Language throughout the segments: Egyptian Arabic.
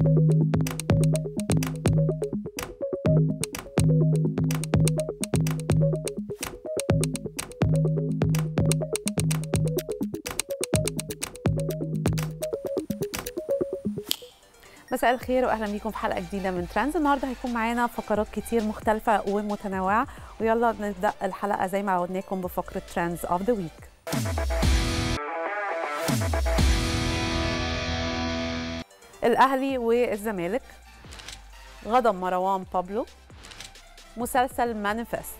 مساء الخير واهلا بيكم في حلقه جديده من ترانز النهارده هيكون معانا فقرات كتير مختلفه ومتنوعه ويلا نبدا الحلقه زي ما عودناكم بفقره ترانز اوف ذا ويك الاهلي والزمالك غضب مروان بابلو مسلسل مانيفست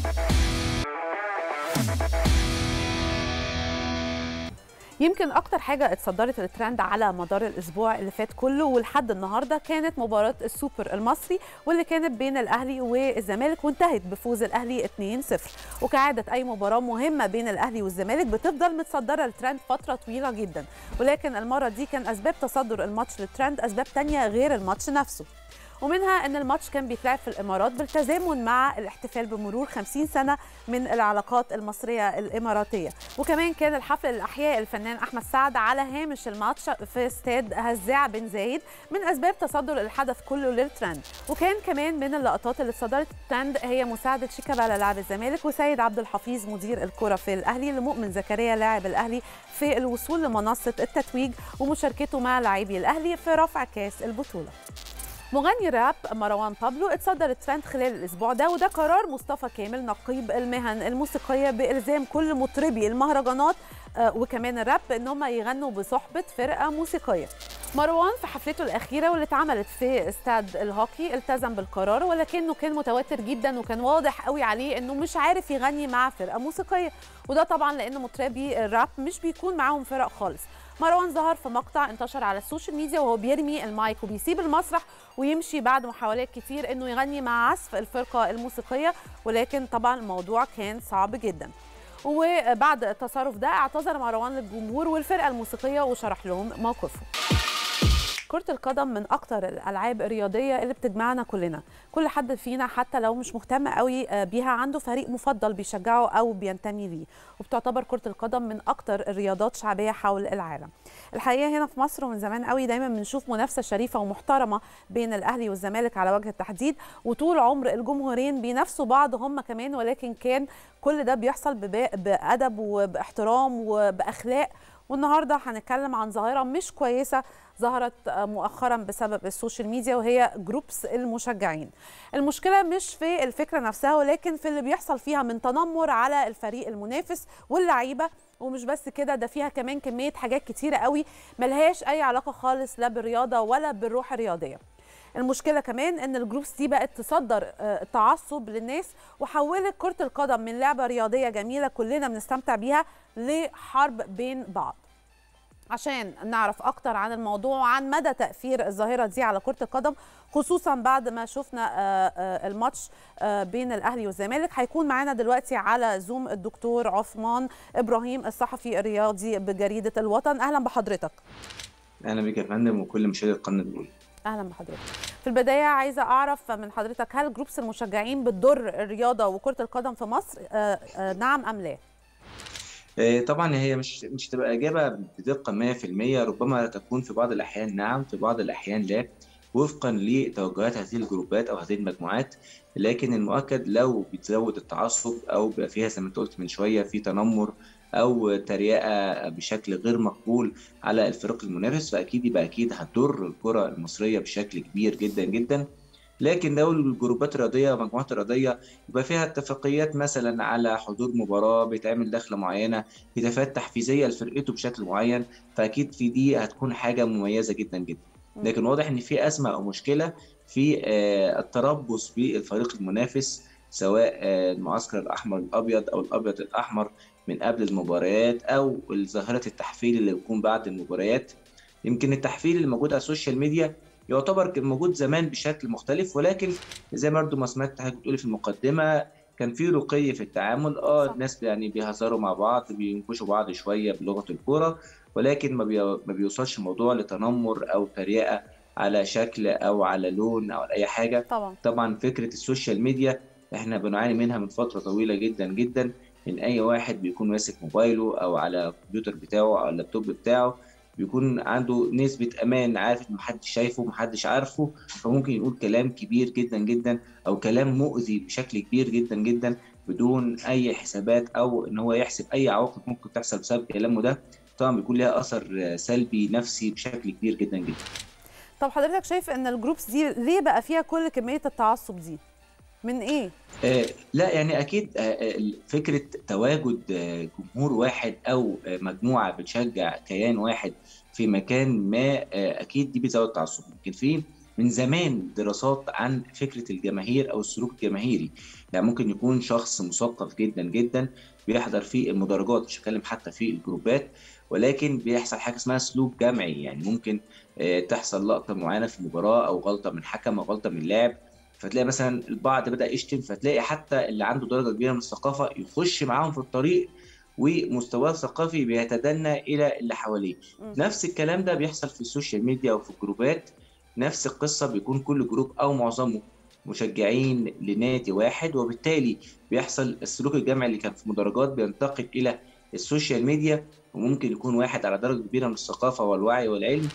يمكن اكتر حاجه اتصدرت الترند على مدار الاسبوع اللي فات كله ولحد النهارده كانت مباراه السوبر المصري واللي كانت بين الاهلي والزمالك وانتهت بفوز الاهلي 2-0 وكعاده اي مباراه مهمه بين الاهلي والزمالك بتفضل متصدره الترند فتره طويله جدا ولكن المره دي كان اسباب تصدر الماتش للترند اسباب تانية غير الماتش نفسه ومنها ان الماتش كان بيتلعب في الامارات بالتزامن مع الاحتفال بمرور 50 سنه من العلاقات المصريه الاماراتيه وكمان كان الحفل الاحياء الفنان احمد سعد على هامش الماتش في استاد هزاع بن زايد من اسباب تصدر الحدث كله للترند وكان كمان من اللقطات اللي اتصدرت الترند هي مساعده شيكابالا لاعب الزمالك وسيد عبد الحفيظ مدير الكره في الاهلي لمؤمن زكريا لاعب الاهلي في الوصول لمنصه التتويج ومشاركته مع لاعبي الاهلي في رفع كاس البطوله مغني راب مروان بابلو اتصدر الترند خلال الاسبوع ده وده قرار مصطفى كامل نقيب المهن الموسيقيه بالزام كل مطربي المهرجانات وكمان الراب ان هم يغنوا بصحبه فرقه موسيقيه مروان في حفلته الاخيره واللي اتعملت في استاد الهوكي التزم بالقرار ولكنه كان متوتر جدا وكان واضح قوي عليه انه مش عارف يغني مع فرقه موسيقيه وده طبعا لان مطربي الراب مش بيكون معاهم فرق خالص مروان ظهر في مقطع انتشر على السوشيال ميديا وهو بيرمي المايك وبيسيب المسرح ويمشي بعد محاولات كتير انه يغني مع عزف الفرقه الموسيقيه ولكن طبعا الموضوع كان صعب جدا وبعد التصرف ده اعتذر مروان للجمهور والفرقه الموسيقيه وشرح لهم موقفه كرة القدم من أكتر الألعاب الرياضية اللي بتجمعنا كلنا كل حد فينا حتى لو مش مهتم قوي بيها عنده فريق مفضل بيشجعه أو بينتمي ليه وبتعتبر كرة القدم من أكتر الرياضات شعبية حول العالم الحقيقة هنا في مصر ومن زمان قوي دايما بنشوف منافسة شريفة ومحترمة بين الأهلي والزمالك على وجه التحديد وطول عمر الجمهورين بينافسوا بعض هم كمان ولكن كان كل ده بيحصل بأدب وباحترام وبأخلاق والنهارده هنتكلم عن ظاهره مش كويسه ظهرت مؤخرا بسبب السوشيال ميديا وهي جروبس المشجعين المشكله مش في الفكره نفسها ولكن في اللي بيحصل فيها من تنمر على الفريق المنافس واللعيبه ومش بس كده ده فيها كمان كميه حاجات كتيره قوي ملهاش اي علاقه خالص لا بالرياضه ولا بالروح الرياضيه المشكله كمان ان الجروبس دي بقت تصدر تعصب للناس وحولت كره القدم من لعبه رياضيه جميله كلنا بنستمتع بيها لحرب بين بعض عشان نعرف اكتر عن الموضوع وعن مدى تاثير الظاهره دي على كره القدم خصوصا بعد ما شفنا الماتش بين الاهلي والزمالك هيكون معانا دلوقتي على زوم الدكتور عثمان ابراهيم الصحفي الرياضي بجريده الوطن اهلا بحضرتك اهلا بك يا فندم وكل مشاهدي القناه الاولى اهلا بحضرتك في البدايه عايزه اعرف من حضرتك هل جروبس المشجعين بتضر الرياضه وكره القدم في مصر آآ آآ نعم ام لا طبعا هي مش مش تبقى اجابه بدقه 100% ربما تكون في بعض الاحيان نعم في بعض الاحيان لا وفقا لتوجهات هذه الجروبات او هذه المجموعات لكن المؤكد لو بتزود التعصب او بيبقى فيها زي ما انت قلت من شويه في تنمر او تريقه بشكل غير مقبول على الفريق المنافس فاكيد يبقى اكيد هتضر الكره المصريه بشكل كبير جدا جدا لكن لو الجروبات الرياضيه مجموعات رياضيه يبقى فيها اتفاقيات مثلا على حضور مباراه بيتعمل دخله معينه هتافات تحفيزيه لفرقته بشكل معين فاكيد في دي هتكون حاجه مميزه جدا جدا لكن واضح ان في ازمه او مشكله في التربص بالفريق المنافس سواء المعسكر الاحمر الابيض او الابيض الاحمر من قبل المباريات او ظاهره التحفيل اللي بيكون بعد المباريات يمكن التحفيل اللي موجود على السوشيال ميديا يعتبر كان موجود زمان بشكل مختلف ولكن زي ما برضه ما سمعت حضرتك بتقولي في المقدمه كان في رقي في التعامل اه الناس يعني بيهزروا مع بعض بينكشوا بعض شويه بلغه الكوره ولكن ما, بي... ما بيوصلش الموضوع لتنمر او تريقه على شكل او على لون او على اي حاجه طبعا طبعا فكره السوشيال ميديا احنا بنعاني منها من فتره طويله جدا جدا ان اي واحد بيكون ماسك موبايله او على الكمبيوتر بتاعه او اللابتوب بتاعه بيكون عنده نسبة أمان عارف إن محدش شايفه محدش عارفه فممكن يقول كلام كبير جدا جدا أو كلام مؤذي بشكل كبير جدا جدا بدون أي حسابات أو إن هو يحسب أي عواقب ممكن تحصل بسبب كلامه ده طبعا بيكون لها أثر سلبي نفسي بشكل كبير جدا جدا طب حضرتك شايف ان الجروبس دي ليه بقى فيها كل كميه التعصب دي من ايه آه لا يعني اكيد آه فكره تواجد آه جمهور واحد او آه مجموعه بتشجع كيان واحد في مكان ما آه اكيد دي بتزود التعصب يمكن في من زمان دراسات عن فكره الجماهير او السلوك الجماهيري يعني ممكن يكون شخص مثقف جدا جدا بيحضر في المدرجات مش هتكلم حتى في الجروبات ولكن بيحصل حاجه اسمها سلوك جمعي يعني ممكن تحصل لقطه معينه في مباراه او غلطه من حكم او غلطه من لاعب فتلاقي مثلا البعض بدا يشتم فتلاقي حتى اللي عنده درجه كبيره من الثقافه يخش معاهم في الطريق ومستواه الثقافي بيتدنى الى اللي حواليه نفس الكلام ده بيحصل في السوشيال ميديا وفي الجروبات نفس القصه بيكون كل جروب او معظمه مشجعين لنادي واحد وبالتالي بيحصل السلوك الجمعي اللي كان في مدرجات بينتقل الى السوشيال ميديا وممكن يكون واحد على درجه كبيره من الثقافه والوعي والعلم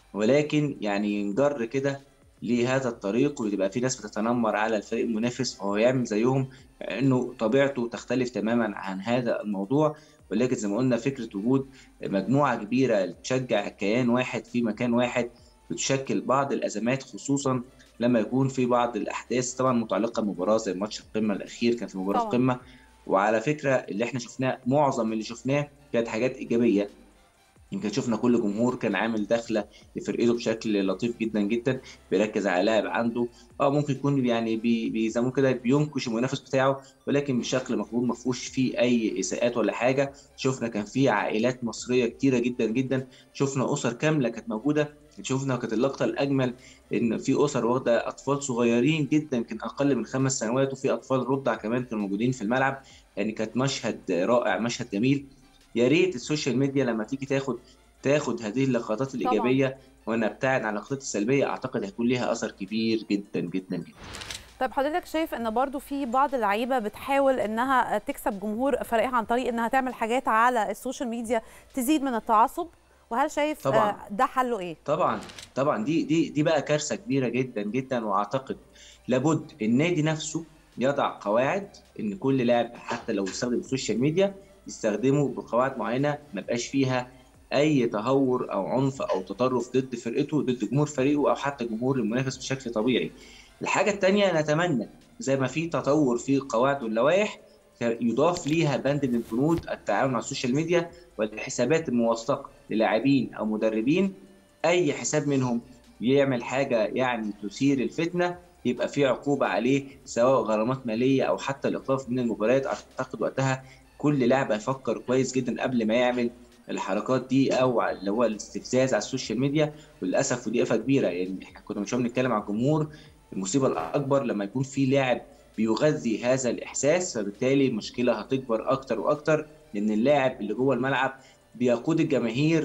ولكن يعني ينجر كده لهذا الطريق ويبقى في ناس بتتنمر على الفريق المنافس فهو يعمل زيهم انه طبيعته تختلف تماما عن هذا الموضوع ولكن زي ما قلنا فكره وجود مجموعه كبيره تشجع كيان واحد في مكان واحد بتشكل بعض الازمات خصوصا لما يكون في بعض الاحداث طبعا متعلقه بمباراه زي ماتش القمه الاخير كان في مباراه القمه وعلى فكره اللي احنا شفناه معظم اللي شفناه كانت حاجات ايجابيه يمكن شفنا كل جمهور كان عامل دخله لفرقته بشكل لطيف جدا جدا بيركز على لاعب عنده اه ممكن يكون يعني بي زي كده بينكش المنافس بتاعه ولكن بشكل مقبول ما فيهوش فيه اي اساءات ولا حاجه شفنا كان في عائلات مصريه كتيره جدا جدا شفنا اسر كامله كانت موجوده شفنا كانت اللقطه الاجمل ان في اسر واخده اطفال صغيرين جدا يمكن اقل من خمس سنوات وفي اطفال رضع كمان كانوا موجودين في الملعب يعني كانت مشهد رائع مشهد جميل يا ريت السوشيال ميديا لما تيجي تاخد تاخد هذه اللقطات الايجابيه ونبتعد عن اللقطات السلبيه اعتقد هيكون ليها اثر كبير جدا جدا جدا طيب حضرتك شايف ان برضو في بعض اللعيبه بتحاول انها تكسب جمهور فريقها عن طريق انها تعمل حاجات على السوشيال ميديا تزيد من التعصب وهل شايف طبعا. ده حله ايه طبعا طبعا دي دي دي بقى كارثه كبيره جدا جدا واعتقد لابد النادي نفسه يضع قواعد ان كل لاعب حتى لو استخدم السوشيال ميديا يستخدمه بقواعد معينه ما بقاش فيها اي تهور او عنف او تطرف ضد فرقته ضد جمهور فريقه او حتى جمهور المنافس بشكل طبيعي. الحاجه الثانيه نتمنى زي ما في تطور في القواعد واللوائح يضاف ليها بند من بنود التعاون على السوشيال ميديا والحسابات الموثقه للاعبين او مدربين اي حساب منهم يعمل حاجه يعني تثير الفتنه يبقى في عقوبه عليه سواء غرامات ماليه او حتى الايقاف من المباريات اعتقد وقتها كل لاعب هيفكر كويس جدا قبل ما يعمل الحركات دي او اللي هو الاستفزاز على السوشيال ميديا وللاسف ودي افه كبيره يعني احنا كنا مش بنتكلم على الجمهور المصيبه الاكبر لما يكون في لاعب بيغذي هذا الاحساس فبالتالي المشكله هتكبر اكتر واكتر لان اللاعب اللي جوه الملعب بيقود الجماهير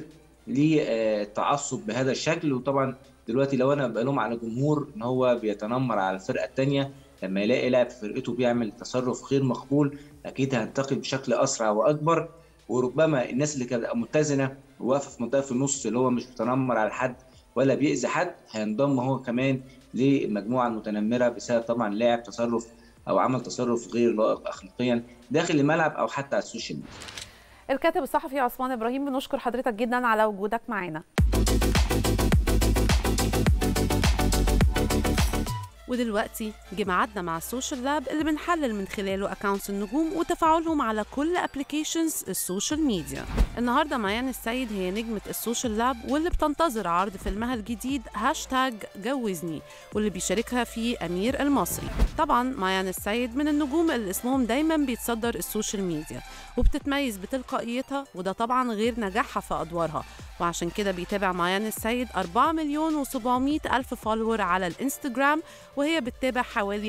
للتعصب بهذا الشكل وطبعا دلوقتي لو انا بلوم على جمهور ان هو بيتنمر على الفرقه الثانيه لما يلاقي لاعب في فرقته بيعمل تصرف غير مقبول اكيد هينتقل بشكل اسرع واكبر وربما الناس اللي كانت متزنه وواقفه في منطقه في النص اللي هو مش بيتنمر على حد ولا بيأذي حد هينضم هو كمان للمجموعه المتنمره بسبب طبعا لاعب تصرف او عمل تصرف غير لائق اخلاقيا داخل الملعب او حتى على السوشيال ميديا. الكاتب الصحفي عثمان ابراهيم بنشكر حضرتك جدا على وجودك معنا. ودلوقتي جه ميعادنا مع السوشيال لاب اللي بنحلل من خلاله اكونتس النجوم وتفاعلهم على كل ابلكيشنز السوشيال ميديا النهارده ميان السيد هي نجمه السوشيال لاب واللي بتنتظر عرض فيلمها الجديد هاشتاج جوزني واللي بيشاركها فيه امير المصري طبعا ميان السيد من النجوم اللي اسمهم دايما بيتصدر السوشيال ميديا وبتتميز بتلقائيتها وده طبعا غير نجاحها في ادوارها وعشان كده بيتابع ميان السيد 4 مليون و700 ألف فولور على الانستجرام وهي بتتابع حوالي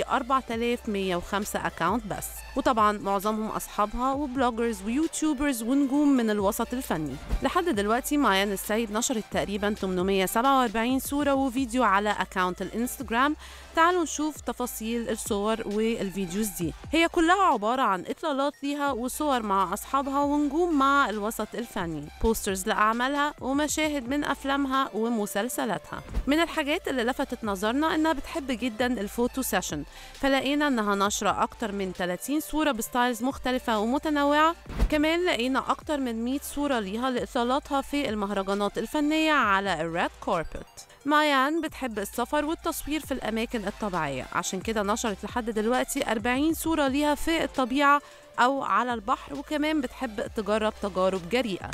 4105 أكاونت بس وطبعا معظمهم أصحابها وبلوجرز ويوتيوبرز ونجوم من الوسط الوسط الفني لحد دلوقتي معيان السيد نشرت تقريبا 847 صورة وفيديو على أكاونت الإنستغرام تعالوا نشوف تفاصيل الصور والفيديوز دي هي كلها عبارة عن إطلالات ليها وصور مع أصحابها ونجوم مع الوسط الفني بوسترز لأعمالها ومشاهد من أفلامها ومسلسلاتها من الحاجات اللي لفتت نظرنا إنها بتحب جدا الفوتو سيشن فلقينا إنها نشرة أكتر من 30 صورة بستايلز مختلفة ومتنوعة كمان لقينا أكتر من 100 صورة ليها لإطلالاتها في المهرجانات الفنية على الريد كاربت مايان بتحب السفر والتصوير في الأماكن الطبيعية عشان كده نشرت لحد دلوقتي 40 صورة ليها في الطبيعة أو على البحر وكمان بتحب تجرب تجارب جريئة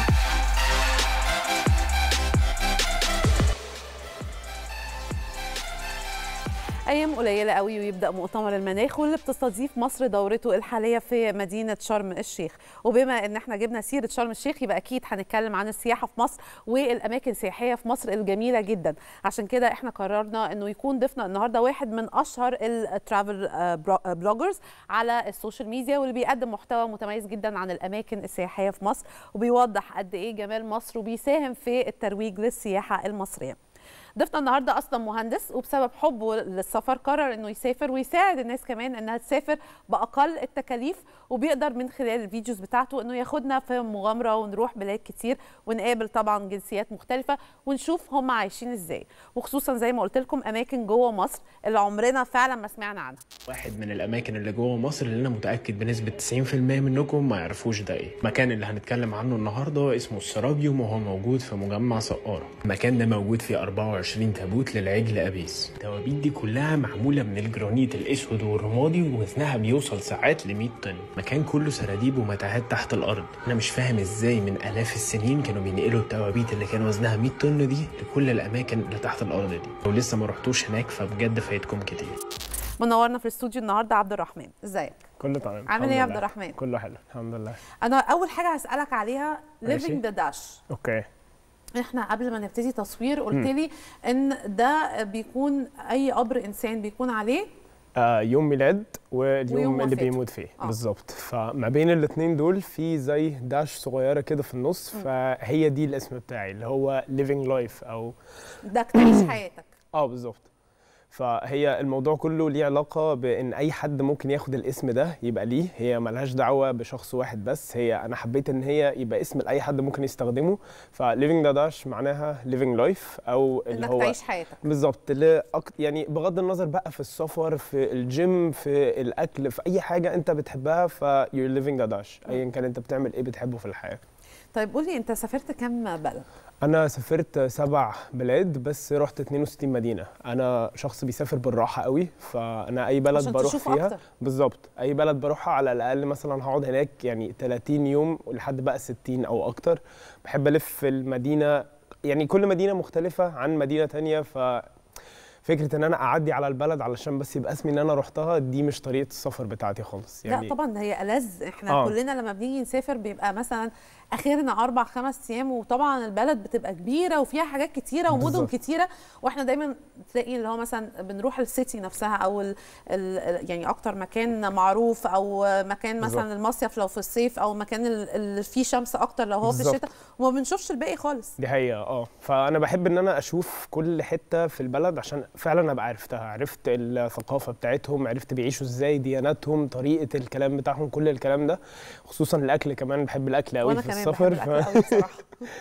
ايام قليله قوي ويبدا مؤتمر المناخ واللي بتستضيف مصر دورته الحاليه في مدينه شرم الشيخ وبما ان احنا جبنا سيره شرم الشيخ يبقى اكيد هنتكلم عن السياحه في مصر والاماكن السياحيه في مصر الجميله جدا عشان كده احنا قررنا انه يكون ضيفنا النهارده واحد من اشهر الترافل بلوجرز على السوشيال ميديا واللي بيقدم محتوى متميز جدا عن الاماكن السياحيه في مصر وبيوضح قد ايه جمال مصر وبيساهم في الترويج للسياحه المصريه ضيفنا النهارده اصلا مهندس وبسبب حبه للسفر قرر انه يسافر ويساعد الناس كمان انها تسافر باقل التكاليف وبيقدر من خلال الفيديوز بتاعته انه ياخدنا في مغامره ونروح بلاد كتير ونقابل طبعا جنسيات مختلفه ونشوف هم عايشين ازاي وخصوصا زي ما قلت لكم اماكن جوه مصر اللي عمرنا فعلا ما سمعنا عنها واحد من الاماكن اللي جوه مصر اللي انا متاكد بنسبه 90% منكم ما يعرفوش ده ايه المكان اللي هنتكلم عنه النهارده اسمه السرابيوم وهو موجود في مجمع سقاره المكان ده موجود فيه 24 تابوت للعجل ابيس التوابيت دي كلها معموله من الجرانيت الاسود والرمادي ووزنها بيوصل ساعات ل 100 طن مكان كله سراديب ومتاهات تحت الارض انا مش فاهم ازاي من الاف السنين كانوا بينقلوا التوابيت اللي كان وزنها 100 طن دي لكل الاماكن اللي تحت الارض دي لو لسه ما رحتوش هناك فبجد فايتكم كتير منورنا في الاستوديو النهارده عبد الرحمن ازيك كله تمام عامل ايه يا عبد الرحمن كله حلو الحمد لله انا اول حاجه هسالك عليها ماشي. living the dash اوكي احنا قبل ما نبتدي تصوير قلت لي ان ده بيكون اي قبر انسان بيكون عليه آه يوم ميلاد واليوم ويوم اللي وفاته. بيموت فيه آه. آه. بالظبط فما بين الاثنين دول في زي داش صغيره كده في النص فهي دي الاسم بتاعي اللي هو living life او ده تعيش حياتك اه بالظبط فهي الموضوع كله ليه علاقة بإن أي حد ممكن ياخد الاسم ده يبقى ليه هي ملهاش دعوة بشخص واحد بس هي أنا حبيت إن هي يبقى اسم لأي حد ممكن يستخدمه ف living the dash معناها living life أو اللي انك هو تعيش حياتك بالظبط لأك... يعني بغض النظر بقى في السفر في الجيم في الاكل في اي حاجه انت بتحبها ف you're living a dash ايا كان انت بتعمل ايه بتحبه في الحياه طيب قولي انت سافرت كام بلد انا سافرت سبع بلاد بس رحت 62 مدينه انا شخص بيسافر بالراحه قوي فانا اي بلد عشان بروح تشوف فيها أكتر. بالظبط اي بلد بروحها على الاقل مثلا هقعد هناك يعني 30 يوم لحد بقى 60 او اكتر بحب الف المدينه يعني كل مدينه مختلفه عن مدينه تانية ف فكره ان انا اعدي على البلد علشان بس يبقى اسمي ان انا رحتها دي مش طريقه السفر بتاعتي خالص لا طبعا هي ألذ احنا آه. كلنا لما بنيجي نسافر بيبقى مثلا اخرنا اربع خمس ايام وطبعا البلد بتبقى كبيره وفيها حاجات كتيره ومدن بالظبط. كتيره واحنا دايما تلاقي اللي هو مثلا بنروح السيتي نفسها او ال ال يعني اكتر مكان معروف او مكان مثلا بالظبط. المصيف لو في الصيف او مكان ال- اللي فيه شمس اكتر لو هو في بالظبط. الشتاء وما بنشوفش الباقي خالص دي حقيقة اه فأنا بحب إن أنا أشوف كل حتة في البلد عشان فعلا أبقى عرفتها عرفت الثقافة بتاعتهم عرفت بيعيشوا إزاي دياناتهم طريقة الكلام بتاعهم كل الكلام ده خصوصا الأكل كمان بحب الأكل قوي وانا في كمان السفر بحب الاكل قوي بصراحه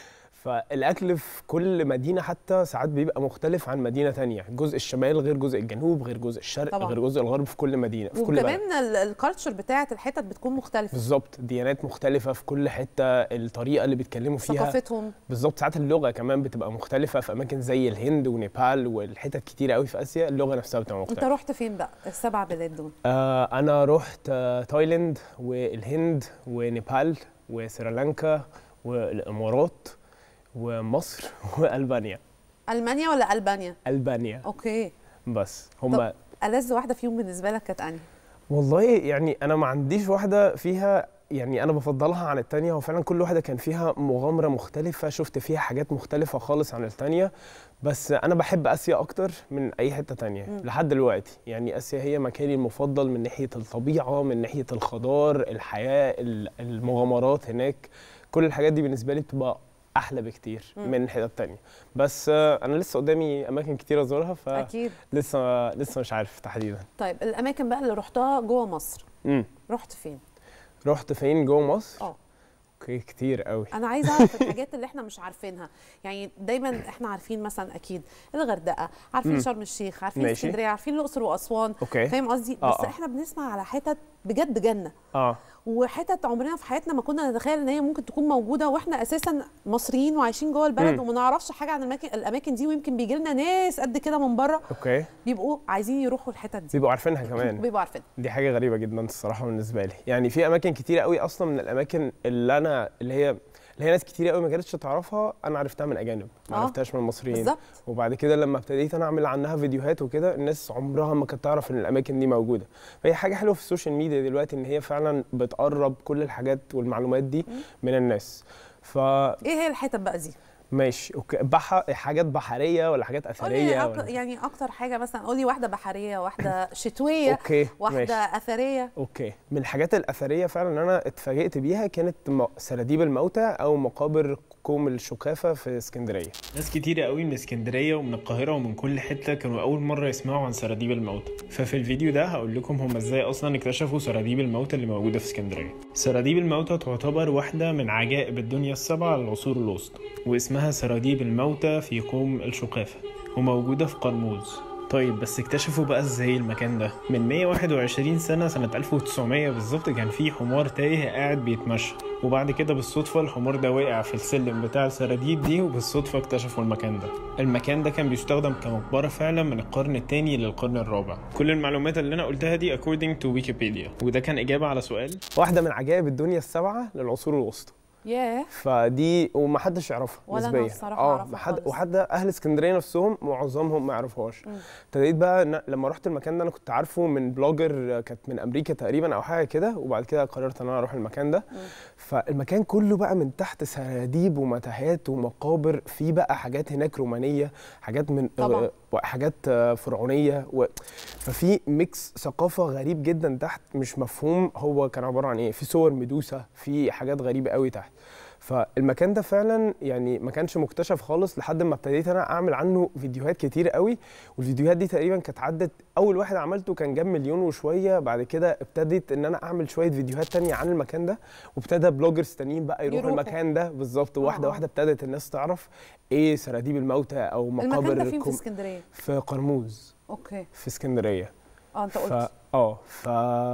فالاكل في كل مدينه حتى ساعات بيبقى مختلف عن مدينه تانية جزء الشمال غير جزء الجنوب غير جزء الشرق طبعاً. غير جزء الغرب في كل مدينه في كل بلد وكمان الكالتشر بتاعت الحتت بتكون مختلفه بالظبط ديانات مختلفه في كل حته الطريقه اللي بيتكلموا فيها ثقافتهم بالظبط ساعات اللغه كمان بتبقى مختلفه في اماكن زي الهند ونيبال والحتت كتيره قوي في اسيا اللغه نفسها بتبقى انت مختلفه رحت فين بقى السبع بلاد دول آه انا رحت آه تايلاند والهند ونيبال وسريلانكا والامارات ومصر والبانيا المانيا ولا البانيا البانيا اوكي بس طب هم ألذ واحده فيهم بالنسبه لك كانت انهي والله يعني انا ما عنديش واحده فيها يعني انا بفضلها عن التانية وفعلا كل واحده كان فيها مغامره مختلفه شفت فيها حاجات مختلفه خالص عن التانية بس انا بحب اسيا اكتر من اي حته تانية مم. لحد دلوقتي يعني اسيا هي مكاني المفضل من ناحيه الطبيعه من ناحيه الخضار الحياه ال- المغامرات هناك كل الحاجات دي بالنسبه لي بتبقى احلى بكتير مم. من حتت تانية بس آه، انا لسه قدامي اماكن كتير ازورها اكيد فلسه لسه مش عارف تحديدا طيب الاماكن بقى اللي رحتها جوه مصر امم رحت فين رحت فين جوه مصر اه اوكي كتير قوي انا عايزه اعرف الحاجات اللي احنا مش عارفينها يعني دايما احنا عارفين مثلا اكيد الغردقه عارفين مم. شرم الشيخ عارفين ماشي. اسكندريه عارفين الاقصر واسوان اوكي فاهم قصدي آه، بس آه. احنا بنسمع على حتت بجد جنه اه وحتت عمرنا في حياتنا ما كنا نتخيل ان هي ممكن تكون موجوده واحنا اساسا مصريين وعايشين جوه البلد مم. وما نعرفش حاجه عن الاماكن الاماكن دي ويمكن بيجي لنا ناس قد كده من بره اوكي بيبقوا عايزين يروحوا الحتت دي بيبقوا عارفينها كمان بيبقوا عارفين دي حاجه غريبه جدا الصراحه بالنسبه لي يعني في اماكن كتيره قوي اصلا من الاماكن اللي انا اللي هي اللي هي ناس كتيره قوي ما كانتش تعرفها انا عرفتها من اجانب ما آه. عرفتهاش من المصريين بالظبط وبعد كده لما ابتديت انا اعمل عنها فيديوهات وكده الناس عمرها ما كانت تعرف ان الاماكن دي موجوده فهي حاجه حلوه في السوشيال ميديا دلوقتي ان هي فعلا بتقرب كل الحاجات والمعلومات دي من الناس فماشي ايه هي الحتت بقى دي اوكي بح... حاجات بحريه ولا حاجات قولي اثريه أك... ولا... يعني اكتر حاجه مثلا قولي واحده بحريه واحده شتويه اوكي واحده ماشي. اثريه اوكي من الحاجات الاثريه فعلا اللي انا اتفاجئت بيها كانت م- سراديب الموتى او مقابر كوم الشكافه في اسكندريه ناس كتيرة قوي من اسكندرية ومن القاهرة ومن كل حتة كانوا أول مرة يسمعوا عن سراديب الموتى ففي الفيديو ده هقول لكم هم ازاي أصلا اكتشفوا سراديب الموتى اللي موجودة في اسكندرية سراديب الموتى تعتبر واحدة من عجائب الدنيا السبعة للعصور الوسطى واسمها سراديب الموتى في قوم الشقافة وموجودة في قرموز طيب بس اكتشفوا بقى ازاي المكان ده من 121 سنة سنة 1900 بالظبط كان في حمار تايه قاعد بيتمشى وبعد كده بالصدفة الحمار ده وقع في السلم بتاع السراديب دي وبالصدفة اكتشفوا المكان ده المكان ده كان بيستخدم كمقبرة فعلا من القرن الثاني للقرن الرابع كل المعلومات اللي انا قلتها دي according to Wikipedia وده كان إجابة على سؤال واحده من عجائب الدنيا السبعه للعصور الوسطى ياه فدي ومحدش يعرفها ولا أنا نسبيا الصراحة اه أعرفها محد خالص. وحتى اهل اسكندريه نفسهم معظمهم ما يعرفوهاش مم. ابتديت بقى إن لما رحت المكان ده انا كنت عارفه من بلوجر كانت من امريكا تقريبا او حاجه كده وبعد كده قررت ان انا اروح المكان ده مم. فالمكان كله بقى من تحت سراديب ومتاهات ومقابر في بقى حاجات هناك رومانيه حاجات من طبعاً. آه، وحاجات آه، فرعونيه و... ففي ميكس ثقافه غريب جدا تحت مش مفهوم هو كان عباره عن ايه في صور ميدوسا في حاجات غريبه قوي تحت فالمكان ده فعلا يعني ما كانش مكتشف خالص لحد ما ابتديت انا اعمل عنه فيديوهات كتير قوي والفيديوهات دي تقريبا كانت عدت اول واحد عملته كان جاب مليون وشويه بعد كده ابتديت ان انا اعمل شويه فيديوهات تانية عن المكان ده وابتدى بلوجرز تانيين بقى يروحوا يروحوا. المكان ده بالظبط واحده آه. واحده ابتدت الناس تعرف ايه سراديب الموتى او المكان مقابر ده فين في كوم- اسكندريه في قرموز اوكي في اسكندريه اه انت ف... قلت اه ف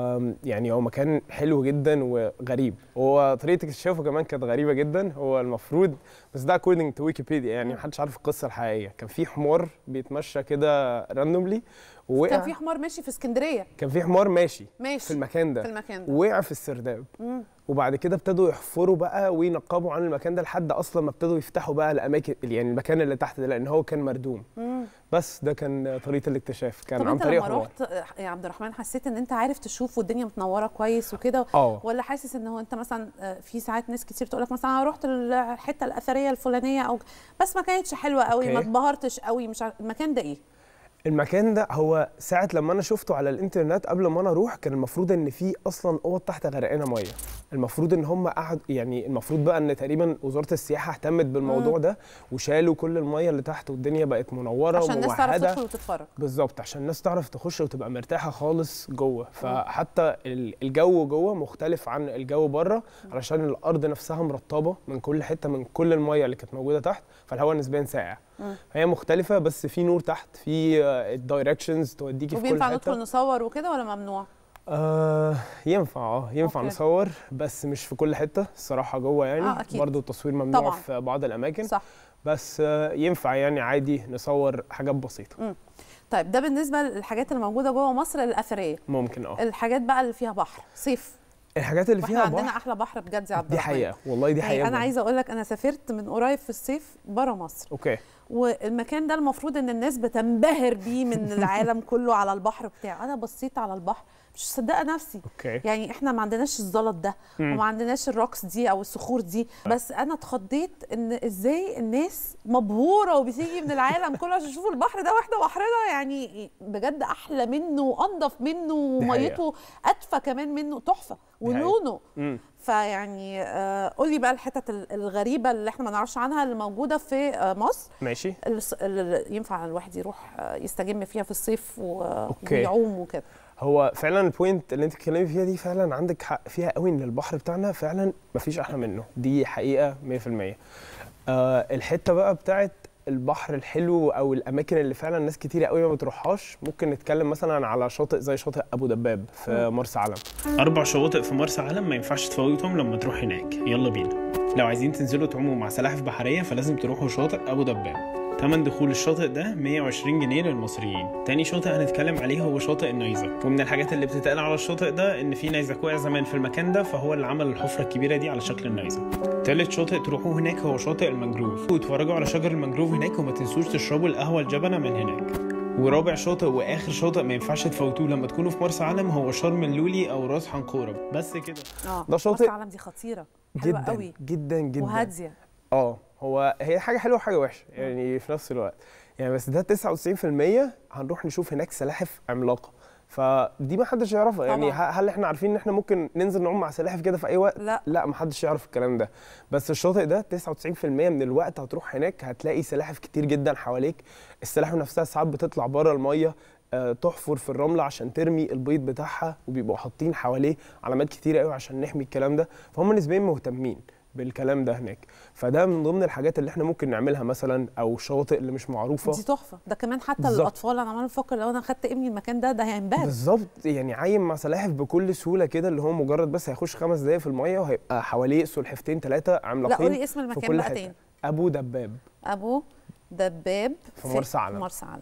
يعني هو مكان حلو جدا وغريب هو طريقه اكتشافه كمان كانت غريبه جدا هو المفروض بس ده according to ويكيبيديا يعني محدش عارف القصه الحقيقيه كان في حمار بيتمشى كده راندوملي ووقع كان في حمار ماشي في اسكندريه كان في حمار ماشي ماشي في المكان في ده المكان ده وقع في السرداب مم. وبعد كده ابتدوا يحفروا بقى وينقبوا عن المكان ده لحد اصلا ما ابتدوا يفتحوا بقى الاماكن يعني المكان اللي تحت ده لان هو كان مردوم مم. بس ده كان طريقه الاكتشاف كان طب عن انت طريق لما حمار رحت يا عبد الرحمن حسيت ان انت عارف تشوف والدنيا متنوره كويس وكده اه ولا حاسس ان هو انت مثلا آه، في ساعات ناس كتير تقول لك مثلا انا رحت الحته الاثريه الفلانيه او بس ما كانتش حلوه قوي ما أوكي. اتبهرتش قوي مش عارف المكان ده ايه المكان ده هو ساعة لما انا شفته على الانترنت قبل ما انا اروح كان المفروض ان في اصلا اوض تحت غرقانه ميه المفروض ان هم قعد يعني المفروض بقى ان تقريبا وزاره السياحه اهتمت بالموضوع ده وشالوا كل الميه اللي تحت والدنيا بقت منوره عشان الناس تعرف وموحده تدخل وتتفرج بالظبط عشان الناس تعرف تخش وتبقى مرتاحه خالص جوه فحتى ال- الجو جوه مختلف عن الجو بره علشان الارض نفسها مرطبه من كل حته من كل الميه اللي كانت موجوده تحت فالهواء نسبيا ساقع مم. فهي مختلفه بس في نور تحت في الدايركشنز توديكي في كل وبينفع حته ندخل نصور وكده ولا ممنوع آه ينفع اه ينفع أوكي. نصور بس مش في كل حته الصراحه جوه يعني آه، أكيد. برضه التصوير ممنوع طبعاً. في بعض الاماكن صح بس آه ينفع يعني عادي نصور حاجات بسيطه طيب ده بالنسبه للحاجات اللي موجوده جوه مصر الاثريه ممكن اه الحاجات بقى اللي فيها بحر صيف الحاجات اللي واحنا فيها عندنا بحر احلى بحر بجد يا عبد دي الرحمن حقيقه والله دي يعني حقيقه انا بجد. عايزه اقول لك انا سافرت من قريب في الصيف بره مصر اوكي والمكان ده المفروض ان الناس بتنبهر بيه من العالم كله على البحر بتاعه انا بصيت على البحر مش مصدقه نفسي اوكي يعني احنا ما عندناش الزلط ده مم. وما عندناش الروكس دي او الصخور دي بس انا اتخضيت ان ازاي الناس مبهوره وبتيجي من العالم كله عشان يشوفوا البحر ده واحده بحرنا يعني بجد احلى منه وانضف منه دي حقيقة. وميته ادفى كمان منه تحفه ولونه مم. فيعني آه، قول لي بقى الحتت ال- الغريبه اللي احنا ما نعرفش عنها اللي موجوده في آه، مصر ماشي الس- اللي ينفع الواحد يروح آه، يستجم فيها في الصيف و- أوكي. ويعوم وكده هو فعلا البوينت اللي انت بتتكلمي فيها دي فعلا عندك حق فيها قوي ان البحر بتاعنا فعلا مفيش احلى منه دي حقيقه 100% آه الحته بقى بتاعت البحر الحلو او الاماكن اللي فعلا ناس كتير قوي ما بتروحهاش ممكن نتكلم مثلا على شاطئ زي شاطئ ابو دباب في مرسى علم أربع شواطئ في مرسى علم ما ينفعش تفوتهم لما تروح هناك يلا بينا لو عايزين تنزلوا تعوموا مع سلاحف بحرية فلازم تروحوا شاطئ أبو دباب تمن دخول الشاطئ ده 120 جنيه للمصريين تاني شاطئ هنتكلم عليه هو شاطئ النيزك ومن الحاجات اللي بتتقال على الشاطئ ده ان في نيزك وقع زمان في المكان ده فهو اللي عمل الحفرة الكبيرة دي على شكل النيزك تالت شاطئ تروحوا هناك هو شاطئ المنجروف وتتفرجوا على شجر المنجروف هناك وما تنسوش تشربوا القهوة الجبنة من هناك ورابع شاطئ واخر شاطئ ما ينفعش تفوتوه لما تكونوا في مرسى علم هو شرم اللولي او راس حنقورب بس كده اه ده شاطئ مرسى علم دي خطيره حلوه جدا قوي جدا جدا وهاديه اه هو هي حاجه حلوه وحاجه وحشه يعني في نفس الوقت يعني بس ده 99% هنروح نشوف هناك سلاحف عملاقه فدي ما حدش يعرفها يعني طبعاً. ه- هل احنا عارفين ان احنا ممكن ننزل نعوم مع سلاحف كده في اي وقت لا لا ما حدش يعرف الكلام ده بس الشاطئ ده 99% من الوقت هتروح هناك هتلاقي سلاحف كتير جدا حواليك السلاحف نفسها ساعات بتطلع بره الميه آه، تحفر في الرمله عشان ترمي البيض بتاعها وبيبقوا حاطين حواليه علامات كتير قوي عشان نحمي الكلام ده فهم نسبيا مهتمين بالكلام ده هناك فده من ضمن الحاجات اللي احنا ممكن نعملها مثلا او شواطئ اللي مش معروفه دي تحفه ده كمان حتى بالظبط. الاطفال انا عمال بفكر لو انا خدت ابني المكان ده ده هينبهر بالظبط يعني عايم مع سلاحف بكل سهوله كده اللي هو مجرد بس هيخش خمس دقايق في الميه وهيبقى حواليه سلحفتين ثلاثه لا عملاقين قولي اسم في المكان كل بقى حته تاني ابو دباب ابو دباب في مرسى علم. مرسى علم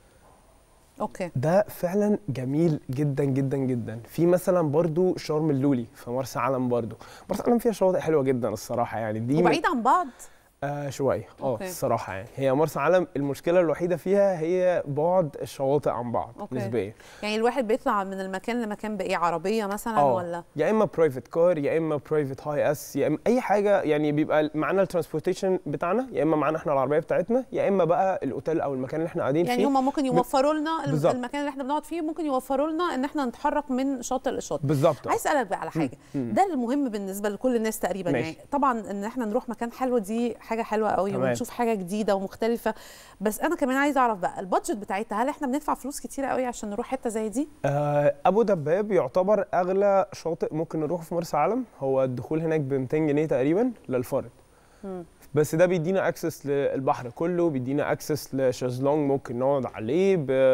اوكي ده فعلا جميل جدا جدا جدا في مثلا برضو شرم اللولي في مرسى علم برضو مرسى علم فيها شواطئ حلوه جدا الصراحه يعني دي من- وبعيد عن بعض آه شويه اه أوكي. الصراحه يعني هي مرسى علم المشكله الوحيده فيها هي بعد الشواطئ عن بعض أوكي. نسبيا يعني الواحد بيطلع من المكان لمكان بايه عربيه مثلا آه. ولا يا اما برايفت كار يا اما برايفت هاي اس يا اما اي حاجه يعني بيبقى معانا الترانسبورتيشن بتاعنا يا اما معانا احنا العربيه بتاعتنا يا اما بقى الاوتيل او المكان اللي احنا قاعدين يعني فيه هم ممكن يوفروا لنا الم- بالظبط. المكان اللي احنا بنقعد فيه ممكن يوفروا لنا ان احنا نتحرك من شاطئ لشاطئ بالظبط عايز اسالك بقى على حاجه مم. ده المهم بالنسبه لكل الناس تقريبا ماشي. يعني طبعا ان احنا نروح مكان حلو دي حاجه حلوه قوي تمام. ونشوف حاجه جديده ومختلفه بس انا كمان عايزه اعرف بقى البادجت بتاعتها هل احنا بندفع فلوس كتيره قوي عشان نروح حته زي دي آه، ابو دباب يعتبر اغلى شاطئ ممكن نروح في مرسى علم هو الدخول هناك ب 200 جنيه تقريبا للفرد مم. بس ده بيدينا اكسس للبحر كله بيدينا اكسس لشازلونج ممكن نقعد عليه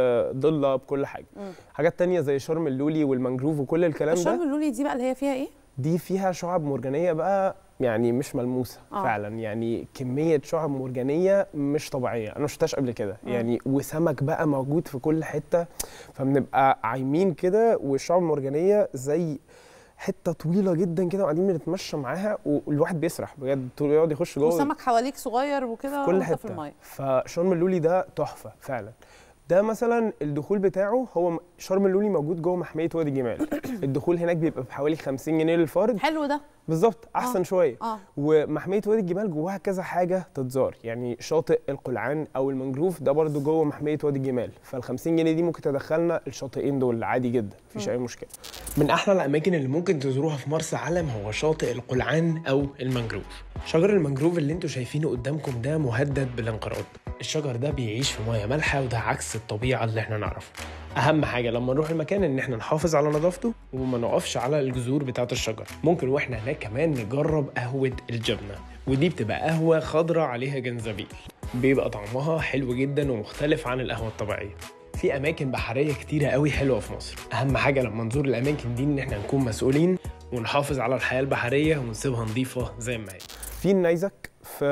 بضله بكل حاجه مم. حاجات تانية زي شرم اللولي والمانجروف وكل الكلام الشرم ده اللولي دي بقى اللي هي فيها ايه دي فيها شعاب مرجانيه بقى يعني مش ملموسه آه. آه. فعلا يعني كميه شعاب مرجانيه مش طبيعيه انا ما شفتهاش قبل كده مم. يعني وسمك بقى موجود في كل حته فبنبقى عايمين كده والشعاب المرجانيه زي حته طويله جدا كده وقاعدين بنتمشى معاها والواحد بيسرح بجد طول يقعد يخش جوه وسمك حواليك صغير وكده في كل وانت حته في الميه فشرم اللولي ده تحفه فعلا ده مثلا الدخول بتاعه هو م- شرم اللولي موجود جوه محميه وادي جمال الدخول هناك بيبقى بحوالي 50 جنيه للفرد حلو ده بالظبط احسن آه. شويه اه ومحميه وادي الجمال جواها كذا حاجه تتزار يعني شاطئ القلعان او المنجروف ده برضو جوه محميه وادي الجمال فال 50 جنيه دي ممكن تدخلنا الشاطئين دول عادي جدا مفيش اي مشكله من احلى الاماكن اللي ممكن تزوروها في مرسى علم هو شاطئ القلعان او المنجروف شجر المنجروف اللي انتوا شايفينه قدامكم ده مهدد بالانقراض الشجر ده بيعيش في ميه مالحه وده عكس الطبيعه اللي احنا نعرفها اهم حاجه لما نروح المكان ان احنا نحافظ على نظافته وما نقفش على الجذور بتاعه الشجر ممكن واحنا هناك كمان نجرب قهوه الجبنه ودي بتبقى قهوه خضراء عليها جنزبيل بيبقى طعمها حلو جدا ومختلف عن القهوه الطبيعيه في اماكن بحريه كتيره قوي حلوه في مصر اهم حاجه لما نزور الاماكن دي ان احنا نكون مسؤولين ونحافظ على الحياه البحريه ونسيبها نظيفه زي ما هي في النيزك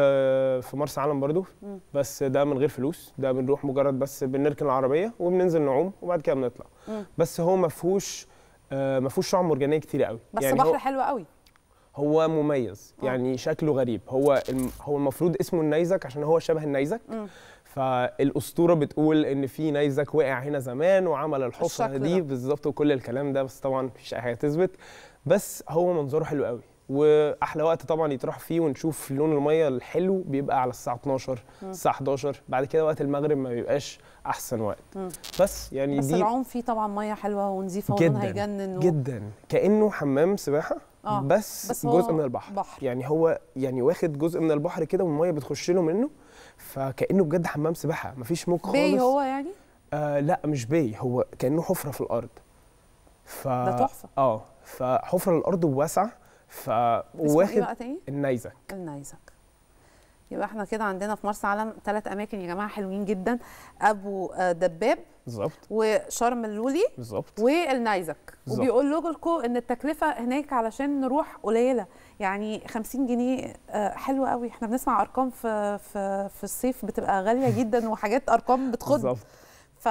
في في مرسى علم برضو مم. بس ده من غير فلوس ده بنروح مجرد بس بنركن العربيه وبننزل نعوم وبعد كده بنطلع مم. بس هو ما فيهوش آه، ما فيهوش شعاب مرجانيه كتير قوي بس يعني بحر هو حلو قوي هو مميز آه. يعني شكله غريب هو الم- هو المفروض اسمه النيزك عشان هو شبه النيزك مم. فالاسطوره بتقول ان في نيزك وقع هنا زمان وعمل الحفره الشكل دي ده. بالظبط وكل الكلام ده بس طبعا مفيش اي حاجه تثبت بس هو منظره حلو قوي واحلى وقت طبعا يتراح فيه ونشوف لون الميه الحلو بيبقى على الساعه 12 الساعه 11 بعد كده وقت المغرب ما بيبقاش احسن وقت مم. بس يعني بس دي العوم فيه طبعا ميه حلوه ونظيفه ولونها جدا يجنن و... جدا كانه حمام سباحه آه، بس, بس هو جزء من البحر بحر. يعني هو يعني واخد جزء من البحر كده والميه بتخش له منه فكانه بجد حمام سباحه مفيش موج خالص بي هو يعني آه لا مش بي هو كانه حفره في الارض ف ده تحفه اه فحفره الارض واسعه ف اسمه ايه واخد بقى تاني النيزك النيزك يبقى احنا كده عندنا في مرسى علم ثلاث اماكن يا جماعه حلوين جدا ابو آه، دباب بالظبط وشرم اللولي بالظبط والنيزك بالظبط. وبيقول لكم ان التكلفه هناك علشان نروح قليله يعني 50 جنيه آه، حلوه قوي احنا بنسمع ارقام في في في الصيف بتبقى غاليه جدا وحاجات ارقام بتخض بالظبط ف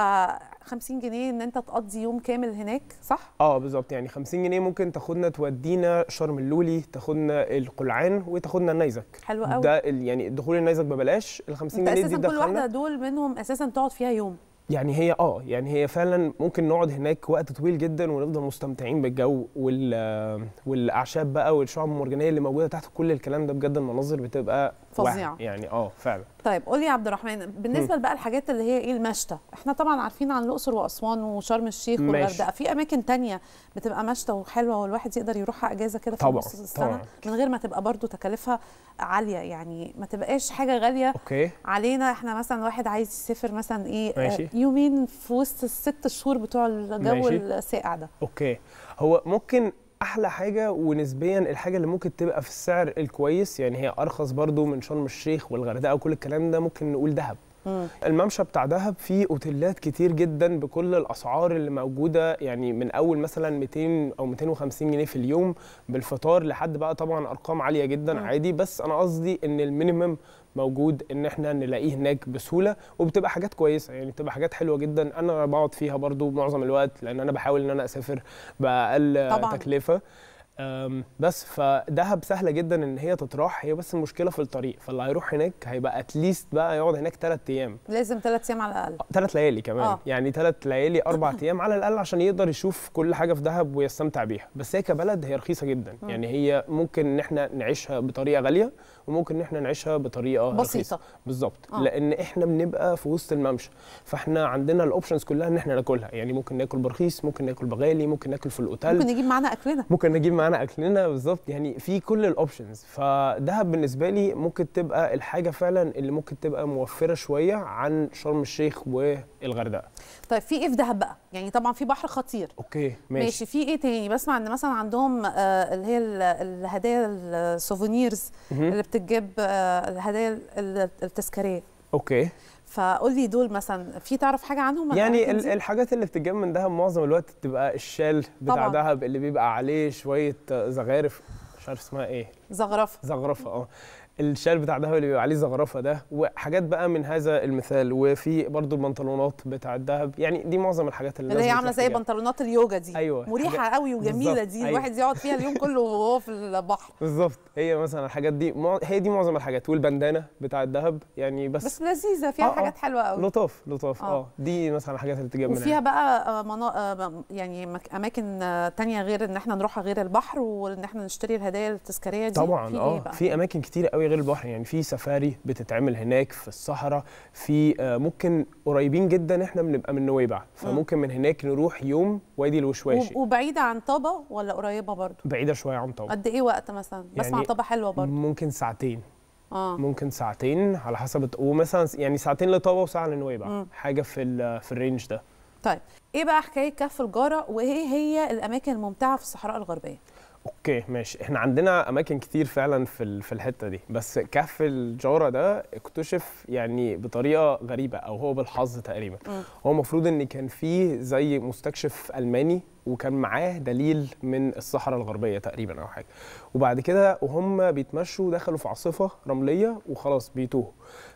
50 جنيه ان انت تقضي يوم كامل هناك صح اه بالظبط يعني 50 جنيه ممكن تاخدنا تودينا شرم اللولي تاخدنا القلعان وتاخدنا النيزك حلو قوي ده ال- يعني دخول النيزك ببلاش ال 50 انت جنيه دي اساسا كل واحده تدخلنا دول منهم اساسا تقعد فيها يوم يعني هي اه يعني هي فعلا ممكن نقعد هناك وقت طويل جدا ونفضل مستمتعين بالجو وال والاعشاب بقى والشعاب المرجانيه اللي موجوده تحت كل الكلام ده بجد المناظر بتبقى وهم. فظيعة. يعني اه فعلا طيب قولي يا عبد الرحمن بالنسبه بقى الحاجات اللي هي ايه المشتى احنا طبعا عارفين عن الاقصر واسوان وشرم الشيخ ماشي. والغردقه في اماكن تانية بتبقى مشتى وحلوه والواحد يقدر يروحها اجازه كده في طبعاً، نص السنه طبعاً. من غير ما تبقى برضو تكاليفها عاليه يعني ما تبقاش حاجه غاليه اوكي علينا احنا مثلا واحد عايز يسافر مثلا ايه ماشي. آه، يومين في وسط الست شهور بتوع الجو ماشي. الساقع ده اوكي هو ممكن احلى حاجه ونسبيا الحاجه اللي ممكن تبقى في السعر الكويس يعني هي ارخص برضو من شرم الشيخ والغردقه وكل الكلام ده ممكن نقول دهب مم. الممشى بتاع دهب فيه اوتيلات كتير جدا بكل الاسعار اللي موجوده يعني من اول مثلا 200 او 250 جنيه في اليوم بالفطار لحد بقى طبعا ارقام عاليه جدا مم. عادي بس انا قصدي ان المينيمم موجود ان احنا نلاقيه هناك بسهوله وبتبقى حاجات كويسه يعني بتبقى حاجات حلوه جدا انا بقعد فيها برضو معظم الوقت لان انا بحاول ان انا اسافر باقل طبعاً. تكلفه أم، بس فدهب سهله جدا ان هي تتراح هي بس المشكله في الطريق فاللي هيروح هناك هيبقى اتليست بقى يقعد هناك ثلاث ايام لازم ثلاث ايام على الاقل ثلاث ليالي كمان آه. آه. يعني ثلاث ليالي اربع ايام على الاقل عشان يقدر يشوف كل حاجه في دهب ويستمتع بيها بس هي كبلد هي رخيصه جدا مم. يعني هي ممكن ان احنا نعيشها بطريقه غاليه وممكن ان احنا نعيشها بطريقه بسيطه رخيصة. بالظبط آه. آه. لان احنا بنبقى في وسط الممشى فاحنا عندنا الاوبشنز كلها ان احنا ناكلها يعني ممكن ناكل برخيص ممكن ناكل بغالي ممكن ناكل في الاوتيل ممكن نجيب معانا اكلنا ممكن نجيب معانا اكلنا بالظبط يعني في كل الاوبشنز فدهب بالنسبه لي ممكن تبقى الحاجه فعلا اللي ممكن تبقى موفره شويه عن شرم الشيخ والغردقه طيب في ايه في دهب بقى يعني طبعا في بحر خطير اوكي ماشي, ماشي, ماشي في ايه تاني بسمع ان مثلا عندهم آه اللي هي ال- الهدايا السوفونيرز مهم. اللي بتجيب آه الهدايا ال- التذكاريه اوكي فقول لي دول مثلا في تعرف حاجه عنهم يعني الأماكن ال- دي؟ الحاجات اللي بتتجمع من دهب معظم الوقت بتبقى الشال بتاع طبعاً. دهب اللي بيبقى عليه شويه زغارف مش عارف اسمها ايه زغرفه زغرفه اه الشال بتاع دهب اللي بيبقى عليه زغرفه ده وحاجات بقى من هذا المثال وفي برضو البنطلونات بتاع الدهب يعني دي معظم الحاجات اللي اللي هي الناس عامله زي بتروح بنطلونات اليوجا دي أيوة، مريحه حاجة- قوي وجميله بالظبط، دي أيوة. الواحد يقعد فيها اليوم كله وهو في البحر بالظبط هي مثلا الحاجات دي مع... هي دي معظم الحاجات والبندانه بتاع الذهب يعني بس, بس لذيذه فيها آه، آه. حاجات حلوه قوي لطاف لطاف آه. اه دي مثلا الحاجات اللي تجيب منها وفيها بقى آه، منا... آه، يعني مك- اماكن آه، تانية غير ان احنا نروحها غير البحر وان احنا نشتري الهدايا التذكاريه دي طبعا في إيه اه بقى؟ في اماكن كتير قوي غير البحر يعني في سفاري بتتعمل هناك في الصحراء في آه، ممكن قريبين جدا احنا بنبقى من نويبع فممكن من هناك نروح يوم وادي الوشواشي وب- وبعيده عن طابه ولا قريبه برضو بعيده شويه عن طابا قد ايه وقت مثلا بسمع يعني طابه حلوه برضو ممكن ساعتين اه ممكن ساعتين على حسب الت- ومثلا يعني ساعتين لطابا وساعه لنويبع مم. حاجه في ال- في الرينج ده طيب ايه بقى حكايه كهف الجاره وايه هي الاماكن الممتعه في الصحراء الغربيه اوكي ماشي احنا عندنا اماكن كتير فعلا في ال- في الحته دي بس كهف الجاره ده اكتشف يعني بطريقه غريبه او هو بالحظ تقريبا مم. هو المفروض ان كان فيه زي مستكشف الماني وكان معاه دليل من الصحراء الغربيه تقريبا او حاجه وبعد كده وهم بيتمشوا دخلوا في عاصفه رمليه وخلاص بيتوهوا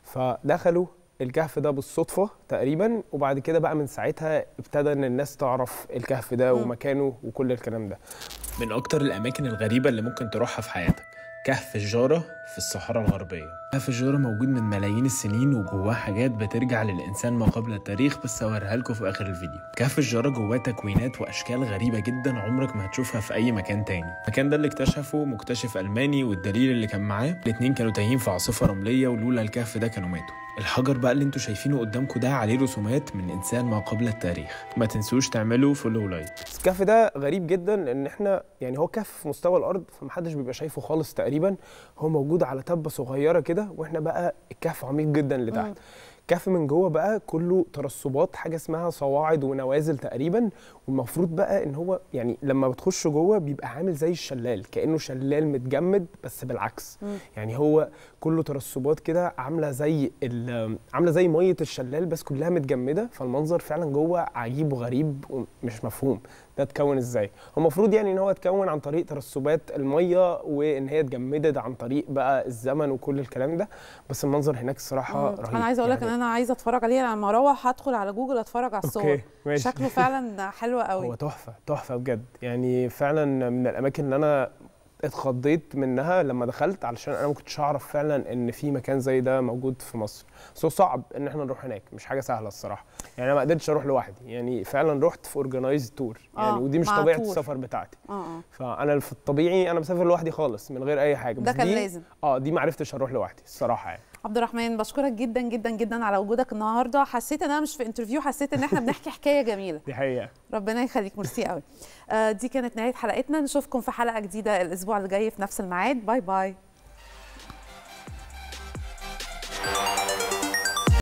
فدخلوا الكهف ده بالصدفه تقريبا وبعد كده بقى من ساعتها ابتدى ان الناس تعرف الكهف ده مم. ومكانه وكل الكلام ده من أكتر الأماكن الغريبة اللي ممكن تروحها في حياتك كهف الجارة في الصحراء الغربية كهف الجارة موجود من ملايين السنين وجواه حاجات بترجع للإنسان ما قبل التاريخ بس هوريها لكم في آخر الفيديو كهف الجارة جواه تكوينات وأشكال غريبة جدا عمرك ما هتشوفها في أي مكان تاني المكان ده اللي اكتشفه مكتشف ألماني والدليل اللي كان معاه الاتنين كانوا تايهين في عاصفة رملية ولولا الكهف ده كانوا ماتوا الحجر بقى اللي انتوا شايفينه قدامكم ده عليه رسومات من انسان ما قبل التاريخ ما تنسوش تعملوا فولو لايك الكهف ده غريب جدا لان احنا يعني هو كهف في مستوى الارض فمحدش بيبقى شايفه خالص تقريبا هو موجود على تبه صغيره كده واحنا بقى الكهف عميق جدا لتحت مم. الكهف من جوه بقى كله ترسبات حاجه اسمها صواعد ونوازل تقريبا والمفروض بقى ان هو يعني لما بتخش جوه بيبقى عامل زي الشلال كانه شلال متجمد بس بالعكس مم. يعني هو كله ترسبات كده عامله زي ال- عامله زي ميه الشلال بس كلها متجمده فالمنظر فعلا جوه عجيب وغريب ومش مفهوم ده اتكون ازاي هو المفروض يعني ان هو اتكون عن طريق ترسبات الميه وان هي اتجمدت عن طريق بقى الزمن وكل الكلام ده بس المنظر هناك الصراحه مم. رهيب انا عايزه اقول لك ان يعني انا عايزه اتفرج عليه لما اروح هدخل على جوجل اتفرج على الصور اوكي ماشي شكله فعلا حلو هو قوي تحفه تحفه بجد يعني فعلا من الاماكن اللي انا اتخضيت منها لما دخلت علشان انا ما كنتش اعرف فعلا ان في مكان زي ده موجود في مصر بس هو صعب ان احنا نروح هناك مش حاجه سهله الصراحه يعني انا ما قدرتش اروح لوحدي يعني فعلا رحت في اورجنايز تور يعني آه، ودي مش مع طبيعه تور. السفر بتاعتي اه اه فانا في الطبيعي انا بسافر لوحدي خالص من غير اي حاجه ده بس كان دي لازم اه دي ما عرفتش اروح لوحدي الصراحه يعني عبد الرحمن بشكرك جدا جدا جدا على وجودك النهارده حسيت ان انا مش في انترفيو حسيت ان احنا بنحكي حكايه جميله دي حقيقه ربنا يخليك ميرسي قوي آه، دي كانت نهايه حلقتنا نشوفكم في حلقه جديده الاسبوع اللي جاي في نفس الميعاد باي باي